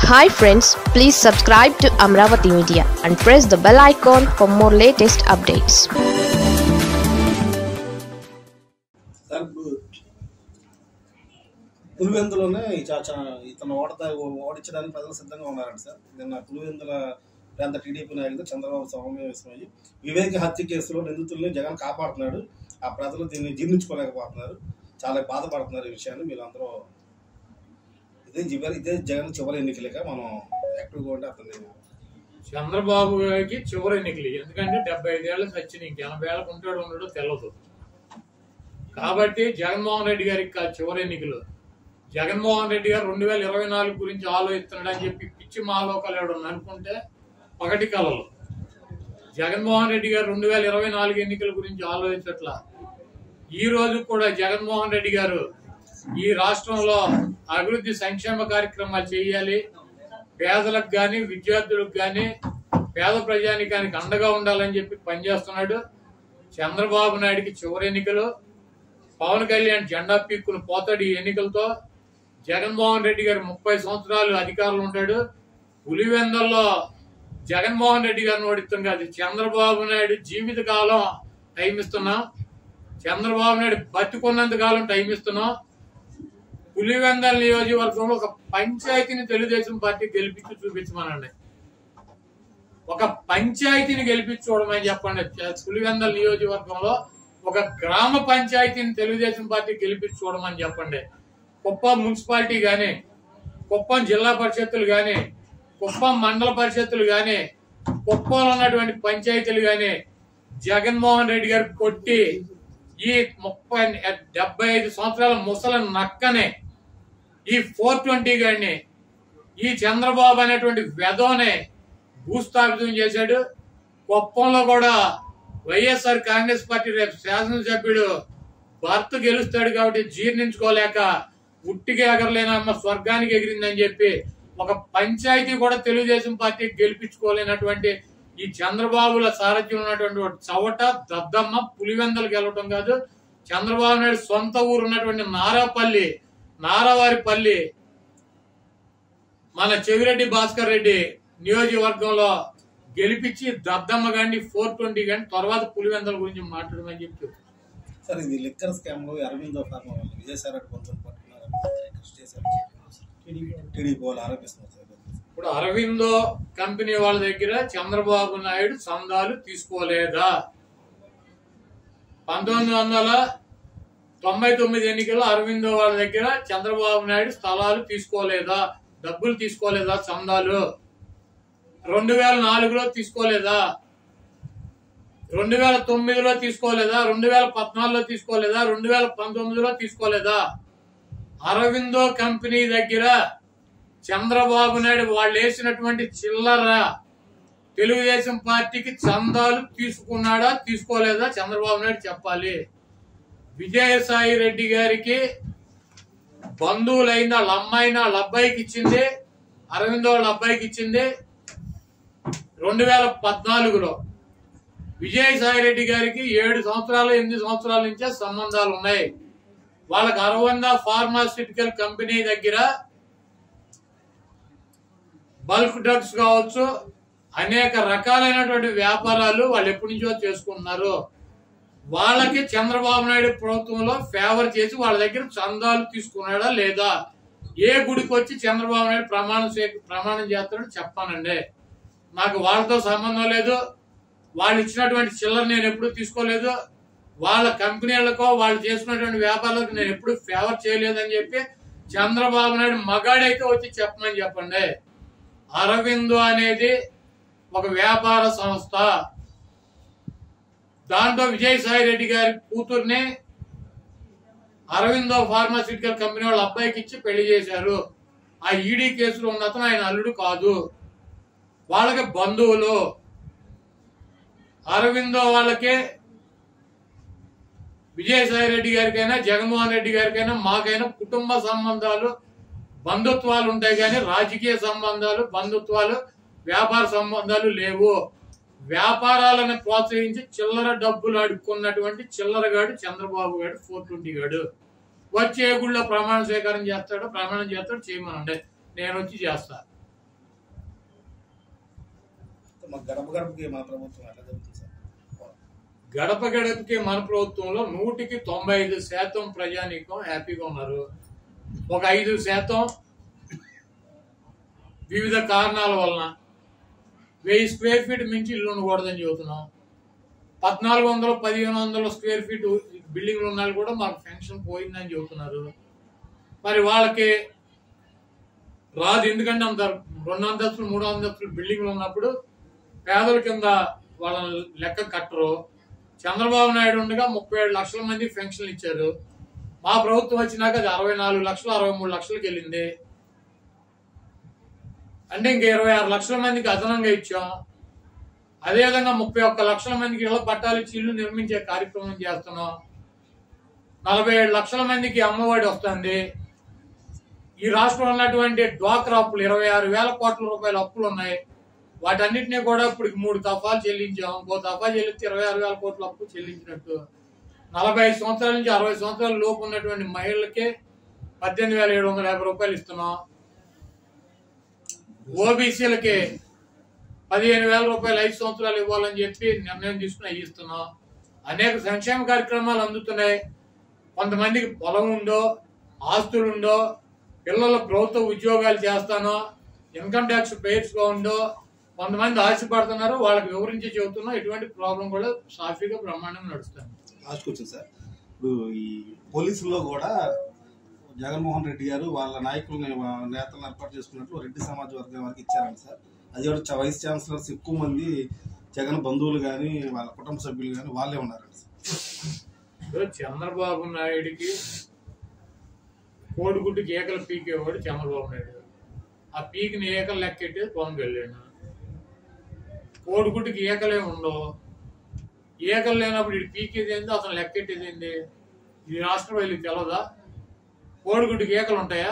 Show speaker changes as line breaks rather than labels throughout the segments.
Hi friends please subscribe to Amaravati media and press the bell icon for more latest updates
sir ఇప్పుడు పులివెందులోనే ఈ చా- చా- ఇతను ఓడతా ఓడించడానికి ప్రజలు సిద్ధంగా ఉన్నారంట సార్ నిన్న పులివెందుల ప్రాంత టీడీపీ నాయకులు చంద్రబాబు సమావేశమయ్యి వివేక హత్య కేసులో నిందితుల్ని జగన్ కాపాడుతున్నాడు ఆ ప్రజలు దీన్ని జీర్ణించుకోలేకపోతున్నారు చాలా బాధపడుతున్నారు ఈ విషయాన్ని మీరు అందరూ ఇదే చివరి ఇదే జగన్ చివరి ఎన్నికలేక మనం యాక్టివ్గా ఉంటే అతన్ని
చంద్రబాబు గారికి చివరి ఎన్నికలు ఎందుకంటే డెబ్బై ఐదేళ్ళు సచ్చిన ఇంక ఎనభై ఏళ్ళకు ఉంటాడు ఉండడో తెలియదు కాబట్టి జగన్మోహన్ రెడ్డి గారికి కాదు చివరి ఎన్నికలు జగన్మోహన్ రెడ్డి గారు రెండు వేల ఇరవై నాలుగు గురించి ఆలోచిస్తున్నాడు అని చెప్పి పిచ్చి మాలోకాలు ఎవడన్నా అనుకుంటే పగటి కలలు జగన్మోహన్ రెడ్డి గారు రెండు వేల ఇరవై నాలుగు ఎన్నికల గురించి ఆలోచించట్లా ఈ రోజు కూడా జగన్మోహన్ రెడ్డి గారు ఈ రాష్ట్రంలో అభివృద్ధి సంక్షేమ కార్యక్రమాలు చేయాలి పేదలకు గాని విద్యార్థులకు గాని పేద ప్రజానికానికి అండగా ఉండాలని చెప్పి పనిచేస్తున్నాడు చంద్రబాబు నాయుడికి చివరి ఎన్నికలు పవన్ కళ్యాణ్ జెండా పీక్కుని పోతాడు ఈ ఎన్నికలతో జగన్మోహన్ రెడ్డి గారు ముప్పై సంవత్సరాలు అధికారంలో ఉంటాడు పులివెందల్లో జగన్మోహన్ రెడ్డి గారిని ఓడిస్తాం కాదు చంద్రబాబు నాయుడు జీవిత కాలం టైం ఇస్తున్నాం చంద్రబాబు నాయుడు బతుకున్నంత కాలం టైం ఇస్తున్నాం పులివెందల నియోజకవర్గంలో ఒక పంచాయతీని తెలుగుదేశం పార్టీ గెలిపించి చూపించమనండి ఒక పంచాయతీని గెలిపించి చూడమని చెప్పండి చ- పులివెందల నియోజకవర్గంలో ఒక గ్రామ పంచాయతీని తెలుగుదేశం పార్టీ గెలిపించి చూడమని చెప్పండి కుప్పం మున్సిపాలిటీ గాని కుప్పం జిల్లా పరిషత్తులు గాని కుప్పం మండల పరిషత్తులు గాని కుప్పంలో ఉన్నటువంటి పంచాయతీలు గాని జగన్మోహన్ రెడ్డి గారు కొట్టి ఈ ముప్పై డెబ్బై ఐదు సంవత్సరాల ముసల నక్కనే ఈ ఫోర్ ట్వంటీ గాడిని ఈ చంద్రబాబు అనేటువంటి వెధోనే భూస్థాపితం చేశాడు కుప్పంలో కూడా వైఎస్ఆర్ కాంగ్రెస్ పార్టీ రేపు శాసనసభ్యుడు భర్త గెలుస్తాడు కాబట్టి జీర్ణించుకోలేక ఉట్టిగా ఎగరలేనమ్మ స్వర్గానికి ఎగిరిందని చెప్పి ఒక పంచాయతీ కూడా తెలుగుదేశం పార్టీ గెలిపించుకోలేనటువంటి ఈ చంద్రబాబుల సారథ్యం ఉన్నటువంటి ఒక చవట దద్దమ్మ పులివెందలు గెలవటం కాదు చంద్రబాబు నాయుడు సొంత ఊరు ఉన్నటువంటి నారాపల్లి నారావారిపల్లి మన చెవిరెడ్డి భాస్కర్ రెడ్డి నియోజకవర్గంలో గెలిపించి దద్దమ్మ గాని ఫోర్ ట్వంటీ గాని తర్వాత పులివెందల గురించి మాట్లాడమని చెప్పి చెప్తున్నాను.
సార్ ఇది లిక్కర్ స్కామ్ లో అరవిందో ఫార్మా వాళ్ళు విజయసాయి రెడ్డి కొంచెం పట్టుకున్నారు అరెస్ట్ చేశారు టీడీపీ వాళ్ళు ఆరోపిస్తున్నారు సార్
ఇప్పుడు అరవిందో కంపెనీ వాళ్ళ దగ్గర చంద్రబాబు నాయుడు చందాలు తీసుకోలేదా పంతొమ్మిది వందల తొంభై తొమ్మిది ఎన్నికల్లో అరవిందో వాళ్ళ దగ్గర చంద్రబాబు నాయుడు స్థలాలు తీసుకోలేదా డబ్బులు తీసుకోలేదా చందాలు రెండు వేల నాలుగులో తీసుకోలేదా రెండు వేల తొమ్మిదిలో తీసుకోలేదా రెండు వేల పద్నాలుగులో తీసుకోలేదా రెండు వేల పంతొమ్మిదిలో తీసుకోలేదా అరవిందో కంపెనీ దగ్గర చంద్రబాబు నాయుడు వాళ్ళు వేసినటువంటి చిల్లర తెలుగుదేశం పార్టీకి చందాలు తీసుకున్నాడా తీసుకోలేదా చంద్రబాబు నాయుడు చెప్పాలి విజయసాయి రెడ్డి గారికి బంధువులైన వాళ్ళ అమ్మాయిని వాళ్ళ అబ్బాయికి ఇచ్చింది అరవిందో వాళ్ళ అబ్బాయికి ఇచ్చింది రెండు వేల పద్నాలుగులో విజయసాయి రెడ్డి గారికి ఏడు సంవత్సరాలు ఎనిమిది సంవత్సరాల నుంచే సంబంధాలు ఉన్నాయి వాళ్ళకి అరవంద ఫార్మాస్యూటికల్ కంపెనీ దగ్గర బల్క్ డ్రగ్స్ కావచ్చు అనేక రకాలైనటువంటి వ్యాపారాలు వాళ్ళు ఎప్పటి నుంచో చేసుకుంటున్నారు వాళ్ళకి చంద్రబాబు నాయుడు ప్రభుత్వంలో ఫేవర్ చేసి వాళ్ళ దగ్గర చందాలు తీసుకున్నాడా లేదా ఏ గుడికి వచ్చి చంద్రబాబు నాయుడు ప్రమాణం చే- ప్రమాణం చేస్తాడో చెప్పానండి నాకు వాళ్ళతో సంబంధం లేదు వాళ్ళు ఇచ్చినటువంటి చిల్లర నేను ఎప్పుడు తీసుకోలేదు వాళ్ళ కంపెనీలకో వాళ్ళు చేసుకున్నటువంటి వ్యాపారాలకు నేను ఎప్పుడు ఫేవర్ చేయలేదని చెప్పి చంద్రబాబు నాయుడు మగాడైతే వచ్చి చెప్పమని చెప్పండి అరవిందో అనేది ఒక వ్యాపార సంస్థ దాంట్లో విజయసాయి రెడ్డి గారి కూతుర్ని అరవిందో ఫార్మాస్యూటికల్ కంపెనీ వాళ్ళ అబ్బాయికి ఇచ్చి పెళ్లి చేశారు ఆ ఈడీ కేసులో ఉన్న అతను ఆయన అల్లుడు కాదు వాళ్ళకి బంధువులు అరవిందో వాళ్ళకి విజయసాయి రెడ్డి గారికైనా జగన్మోహన్ రెడ్డి గారికైనా మాకైనా కుటుంబ సంబంధాలు బంధుత్వాలు ఉంటాయి కానీ రాజకీయ సంబంధాలు బంధుత్వాలు వ్యాపార సంబంధాలు లేవు వ్యాపారాలను ప్రోత్సహించి చిల్లర డబ్బులు అడుక్కున్నటువంటి చిల్లరగాడు చంద్రబాబు గారు ఫోర్ ట్వంటీ గాడు వచ్చే గుళ్ళో ప్రమాణ స్వీకారం చేస్తాడు ప్రమాణం చేస్తాడు చేయమనండి నేను వచ్చి చేస్తా
మాకు గడప గడపకి మన ప్రభుత్వం ఎట్లా జరుగుతుంది సార్
గడప గడపకి మన ప్రభుత్వంలో నూటికి తొంభై ఐదు శాతం ప్రజానీకం హ్యాపీగా ఉన్నారు ఒక ఐదు శాతం వివిధ కారణాల వలన వెయ్యి స్క్వేర్ ఫీట్ మించి ఇల్లు ఉండకూడదని చెబుతున్నాం పద్నాలుగు వందలు పదిహేను వందల స్క్వేర్ ఫీట్ బిల్డింగ్లు ఉన్నాయి కూడా మాకు పెన్షన్ పోయిందని చెబుతున్నారు మరి వాళ్ళకి రాదు ఎందుకంటే అంత రెండు అంతస్తులు మూడు అంతస్తులు బిల్డింగ్లు ఉన్నప్పుడు పేదల కింద వాళ్ళ లెక్క కట్టరు చంద్రబాబు నాయుడు ఉండగా ముప్పై ఏడు లక్షల మంది పెన్షన్లు ఇచ్చారు మా ప్రభుత్వం వచ్చినాక అది అరవై నాలుగు లక్షలు అరవై మూడు లక్షలకు వెళ్ళింది అంటే ఇంక ఇరవై ఆరు లక్షల మందికి అదనంగా ఇచ్చాం అదేవిధంగా ముప్పై ఒక్క లక్షల మందికి ఇళ్ల పట్టాలు ఇచ్చి ఇల్లు నిర్మించే కార్యక్రమం చేస్తున్నాం నలభై ఏడు లక్షల మందికి అమ్మఒడి వస్తుంది ఈ రాష్ట్రంలో ఉన్నటువంటి డ్వాక్రా అప్పులు ఇరవై ఆరు వేల కోట్ల రూపాయల అప్పులు ఉన్నాయి వాటన్నిటినీ కూడా ఇప్పుడు మూడు దఫాలు చెల్లించాం ఇంకో దఫా చెల్లిస్తే ఇరవై ఆరు వేల కోట్ల అప్పు చెల్లించినట్టు నలభై ఐదు సంవత్సరాల నుంచి అరవై సంవత్సరాల లోపు ఉన్నటువంటి మహిళలకి పద్దెనిమిది వేల ఏడు వందల యాభై రూపాయలు ఇస్తున్నాం ఓబీసీలకి పదిహేను వేల రూపాయలు ఐదు సంవత్సరాలు ఇవ్వాలని చెప్పి నిర్ణయం తీసుకుని అవి ఇస్తున్నాం అనేక సంక్షేమ కార్యక్రమాలు అందుతున్నాయి కొంతమందికి పొలం ఉందో ఆస్తులు ఉందో పిల్లల ప్రభుత్వ ఉద్యోగాలు చేస్తానో ఇన్కమ్ ట్యాక్స్ పేర్స్ గా ఉందో కొంతమంది ఆశపడుతున్నారు వాళ్ళకి వివరించి చెబుతున్నా ఎటువంటి ప్రాబ్లం కూడా సాఫీగా బ్రహ్మాండంగా నడుస్తుంది
లాస్ట్కి వచ్చింది సార్ ఇప్పుడు ఈ పోలీసుల్లో కూడా జగన్మోహన్ రెడ్డి గారు వాళ్ళ నాయకులని వా- నేతలను ఏర్పాటు చేసుకున్నట్లు రెడ్డి సమాజ వర్గం వారికి ఇచ్చారంట సార్ అది కూడా చ- వైస్ ఛాన్సలర్స్ ఎక్కువ మంది జగన్ బంధువులు కానీ వాళ్ళ కుటుంబ సభ్యులు కానీ వాళ్ళే ఉన్నారంట సార్
ఇప్పుడు చంద్రబాబు నాయుడికి కోడిగుడ్డుకి ఏకలు పీకేవాడు చంద్రబాబు నాయుడు ఆ పీకిని ఏకలు లెక్కెట్టేది పవన్ కళ్యాణ్ కోడిగుడ్డుకి ఏకలే ఉండవు ఏకలు లేనప్పుడు ఇది పీకేది ఏంది అతను లెక్కెట్టేది ఏంది ఇది రాష్ట్ర వీళ్ళకి తెలవదా కోడిగుడ్డుకి ఏకలు ఉంటాయా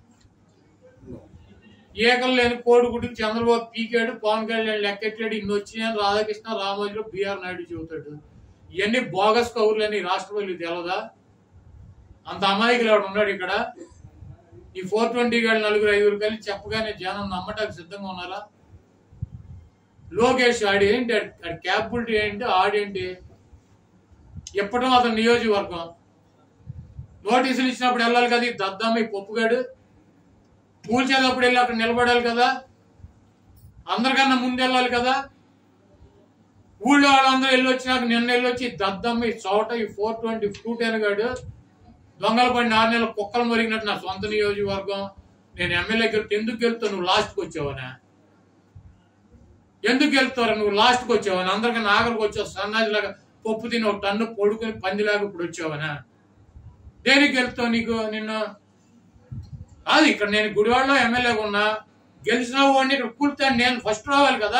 ఏకలు లేని కోడిగుడ్డుకి చంద్రబాబు పీకాడు పవన్ కళ్యాణ్ లెక్కెట్టాడు ఇన్ని వచ్చినాయని రాధాకృష్ణ రామోజీలో బీఆర్ నాయుడు చెబుతాడు ఇవన్నీ బోగస్ కౌరులని రాష్ట్రపతి తెలదా అంత అమాయకులు ఎవడు ఉన్నాడు ఇక్కడ ఈ ఫోర్ ట్వంటీ గారు నలుగురు ఐదుగురు కలిసి చెప్పగానే జనం నమ్మటానికి సిద్ధంగా ఉన్నారా లోకేష్ ఆడి ఏంటి ఆడి క్యాపబిలిటీ ఏంటి ఆడేంటి ఎప్పటం అతని నియోజకవర్గం నోటీసులు ఇచ్చినప్పుడు వెళ్ళాలి కదా ఈ దద్దమ్మ ఈ పప్పుగాడు కూల్చేటప్పుడు వెళ్ళి అక్కడ నిలబడాలి కదా అందరికన్నా ముందు వెళ్ళాలి కదా ఊళ్ళో వాళ్ళందరూ వెళ్ళి వచ్చినాక నిన్న వెళ్ళి వచ్చి దద్దమ్మ ఈ చోట ఈ ఫోర్ ట్వంటీ టూ టెన్ గాడు దొంగల పడి ఆరు నెలలు కుక్కలు మరిగినట్టు నా సొంత నియోజకవర్గం నేను ఎమ్మెల్యేకి వెళ్తే ఎందుకు వెళ్తావు నువ్వు లాస్ట్కి వచ్చావనా ఎందుకు వెళ్తారు నువ్వు లాస్ట్కి వచ్చావని అందరికన్నా ఆఖరికి వచ్చావు సన్నాజిలాగా పప్పు తిని ఒక టన్ను పొడుకుని పందిలాగా ఇప్పుడు వచ్చావనా దేనికి వెళ్తావు నీకు నిన్ను కాదు ఇక్కడ నేను గుడివాడలో ఎమ్మెల్యేగా ఉన్నా గెలిచిన వాడిని ఇక్కడ కూర్తాను నేను ఫస్ట్ రావాలి కదా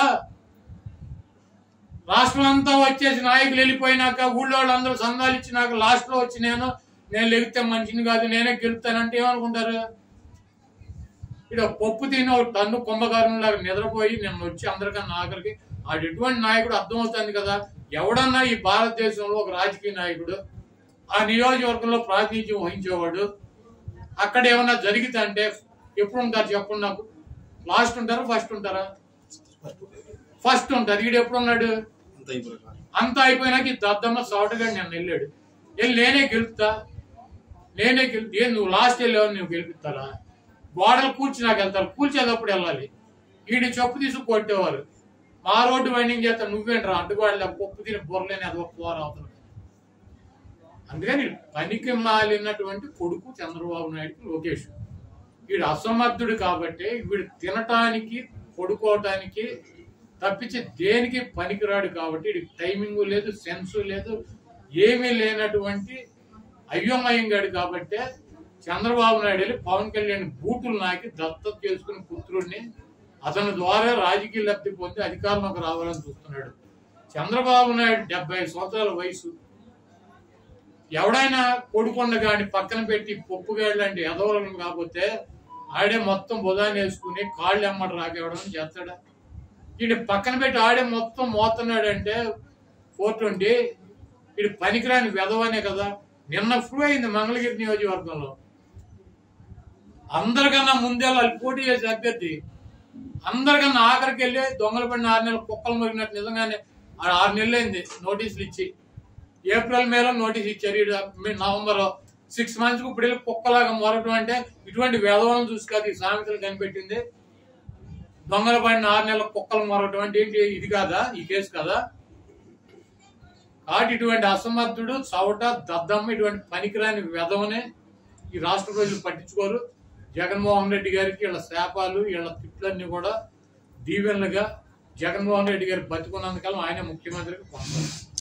రాష్ట్రం అంతా వచ్చేసి నాయకులు వెళ్ళిపోయినాక ఊళ్ళో వాళ్ళందరూ సంఘాలు ఇచ్చినాక లాస్ట్ లో వచ్చి నేను నేను లెగితే మంచిని కాదు నేనే గెలుస్తానంటే ఏమనుకుంటారు ఇక్కడ పప్పు తిని ఒక టన్ను కుంభకారం లాగా నిద్రపోయి నేను వచ్చి అందరికన్నా ఆఖరికి ఆడు ఎటువంటి నాయకుడు అర్థమవుతుంది కదా ఎవడన్నా ఈ భారతదేశంలో ఒక రాజకీయ నాయకుడు ఆ నియోజకవర్గంలో ప్రాతినిధ్యం వహించేవాడు అక్కడ ఏమన్నా జరిగితే అంటే ఎప్పుడు ఉంటారు చెప్పండి నాకు లాస్ట్ ఉంటారా ఫస్ట్ ఉంటారా ఫస్ట్ ఉంటారు ఈడు ఎప్పుడు ఉన్నాడు
అంత అయిపోయారు
అంతా అయిపోయినాక ఈ దద్దమ్మ సౌటగా నేను వెళ్ళాడు వెళ్ళి నేనే గెలుపుతా నేనే గెలుపు ఏం నువ్వు లాస్ట్ వెళ్ళావు నువ్వు గెలిపిస్తారా గోడలు కూర్చి నాకు వెళ్తారు కూల్చేటప్పుడు వెళ్ళాలి వీడి చెప్పు తీసి కొట్టేవారు మా రోడ్డు వైండింగ్ చేస్తా నువ్వేంట్రా అడ్డుగోడలే పప్పు తిని బొర్రలేని అది పోరా అవుతారు అందుకని పనికి మాలినటువంటి కొడుకు చంద్రబాబు నాయుడుకి లోకేష్ వీడు అసమర్థుడు కాబట్టి వీడు తినటానికి పడుకోవటానికి తప్పించి దేనికి పనికిరాడు కాబట్టి వీడికి టైమింగ్ లేదు సెన్స్ లేదు ఏమీ లేనటువంటి అయ్యమయ్యంగాడు కాబట్టే చంద్రబాబు నాయుడు వెళ్ళి పవన్ కళ్యాణ్ బూతులు నాకి దత్తత చేసుకుని పుత్రుడిని అతని ద్వారా రాజకీయ లబ్ధి పొంది అధికారంలోకి రావాలని చూస్తున్నాడు చంద్రబాబు నాయుడు డెబ్బై సంవత్సరాల వయసు ఎవడైనా కొడుకొండ గాని పక్కన పెట్టి పప్పుగాడు లాంటి ఎదవలను కాకపోతే ఆడే మొత్తం బుధాన్ని వేసుకుని కాళ్ళు ఎమ్మడి రాకేవడం చేస్తాడా వీడి పక్కన పెట్టి ఆడే మొత్తం మోతున్నాడు అంటే ఫోర్ ట్వంటీ వీడి పనికిరాని వెధవనే కదా నిన్న ఫ్లూ అయింది మంగళగిరి నియోజకవర్గంలో అందరికన్నా ముందే వాళ్ళు పోటీ చేసే అభ్యర్థి అందరికన్నా ఆఖరికి వెళ్ళి దొంగలు పడిన ఆరు నెలలు కుక్కలు మురిగినట్టు నిజంగానే ఆ ఆరు నెలలు అయింది నోటీసులు ఇచ్చి ఏప్రిల్ మేలో నోటీస్ ఇచ్చారు ఈడ మే- నవంబర్ సిక్స్ మంత్స్ కు ఇప్పుడు వెళ్ళి కుక్కలాగా మొరటం అంటే ఇటువంటి వేదవాళ్ళని చూసి కాదు ఈ సామెతలు కనిపెట్టింది దొంగలు పడిన ఆరు నెలల కుక్కలు మొరటం అంటే ఏంటి ఇది కాదా ఈ కేసు కదా కాబట్టి ఇటువంటి అసమర్థుడు చవట దద్దమ్మ ఇటువంటి పనికిరాని వెధవనే ఈ రాష్ట్ర ప్రజలు పట్టించుకోరు జగన్మోహన్ రెడ్డి గారికి వీళ్ళ శాపాలు వీళ్ళ తిట్లన్నీ కూడా దీవెనలుగా జగన్మోహన్ రెడ్డి గారు బతుకున్నందుకల్లా ఆయన ముఖ్యమంత్రికి పొందారు